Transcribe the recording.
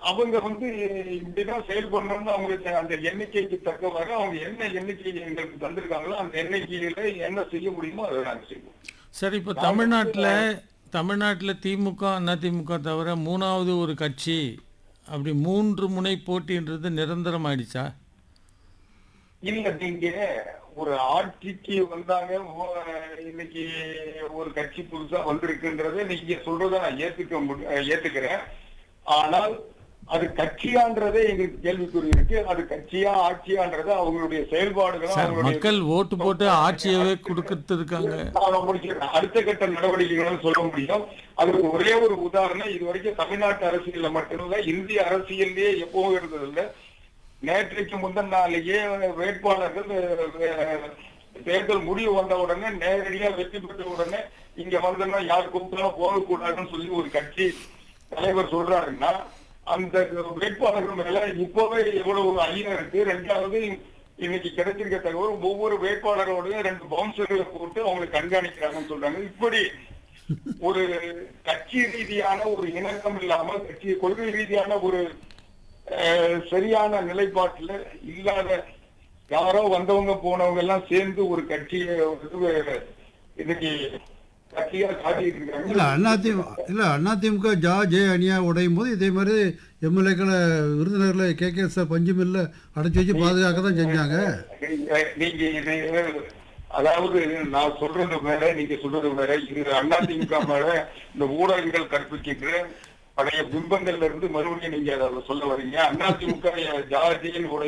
அவங்க வந்து இப்படிதான் செயல்படணும்னு அவங்களுக்கு அந்த எண்ணிக்கைக்கு தக்கவாறு அவங்க என்ன எண்ணிக்கை எங்களுக்கு தந்திருக்காங்களோ அந்த எண்ணிக்கையில என்ன செய்ய முடியுமோ அதை நாங்க செய்வோம் சரி இப்போ தமிழ்நாட்டில் தமிழ்நாட்டில் திமுக அதிமுக தவிர மூணாவது ஒரு கட்சி அப்படி மூன்று முனை போட்டின்றது நிரந்தரமாயிடுச்சா இல்ல நீங்க ஒரு ஆட்சிக்கு வந்தாங்க ஓ- இன்னைக்கு ஒரு கட்சி புதுசா வந்திருக்குன்றதை நீங்க சொல்றத நான் ஏத்துக்க முடி- ஏத்துக்கிறேன் ஆனால் அது கட்சியான்றதே எங்களுக்கு கேள்விக்குறி இருக்கு அது கட்சியா ஆட்சியான்றது அவங்களுடைய செயல்பாடுகளும் சார் அவங்களுடைய மக்கள் ஓட்டு போட்டு ஆட்சியவே கொடுக்கறது இருக்காங்க நான் முடிச்சிடுறேன். அடுத்த கட்ட நடவடிக்கைகளும் சொல்ல முடியும் அதுக்கு ஒரே ஒரு உதாரணம் இது வரைக்கும் தமிழ்நாட்டு அரசியல்ல மட்டுமில்ல இந்திய அரசியல்லையே எப்பவும் இருந்ததில்ல நேற்றைக்கு முந்தின நாளையே வேட்பாளர்கள் அஹ், தேர்தல் முடிவு வந்த உடனே நேரடியா வெற்றி பெற்ற உடனே இங்க வந்தோம்னா யார் கூப்பிட்டாலும் போகக்கூடாதுன்னு சொல்லி ஒரு கட்சி தலைவர் சொல்றாருன்னா அந்த வேட்பாளர்கள் மேல இப்பவே எவ்வளவு ஐயம் இருக்கு ரெண்டாவது இன்னைக்கு கிடைச்சிருக்க தகவல் ஒவ்வொரு வேட்பாளரோடையும் ரெண்டு பவுன்சர்களை போட்டு அவங்களை கண்காணிக்கிறாங்கன்னு சொல்றாங்க இப்படி ஒரு கட்சி ரீதியான ஒரு இணக்கம் இல்லாம கட்சி கொள்கை ரீதியான ஒரு அஹ், சரியான நிலைப்பாட்டுல இல்லாத யாரோ வந்தவங்க போனவங்க எல்லாம் சேர்ந்து ஒரு கட்சியை வந்து இன்னைக்கு கட்சியா காட்டிட்டு இல்ல இருக்காங்க அதிமுக இல்ல அதிமுக ஜா ஜே அணியா உடையும் போது இதே மாதிரி எம்எல்ஏக்களை விருதுநகர்ல கே கே சார் பஞ்சுமில்ல அடைச்சி வச்சு பாதுகாக்க தான் செஞ்சாங்க நீங்க இது அதாவது நான் சொல்றது வேற நீங்க சொல்றது வேற இது அதிமுக மேல இந்த ஊடகங்கள் கற்பிக்கின்ற பழைய பிம்பங்கள்ல இருந்து மறுபடியும் நீங்க அதை சொல்ல வர்றீங்க அதிமுக ஜார்ஜியின்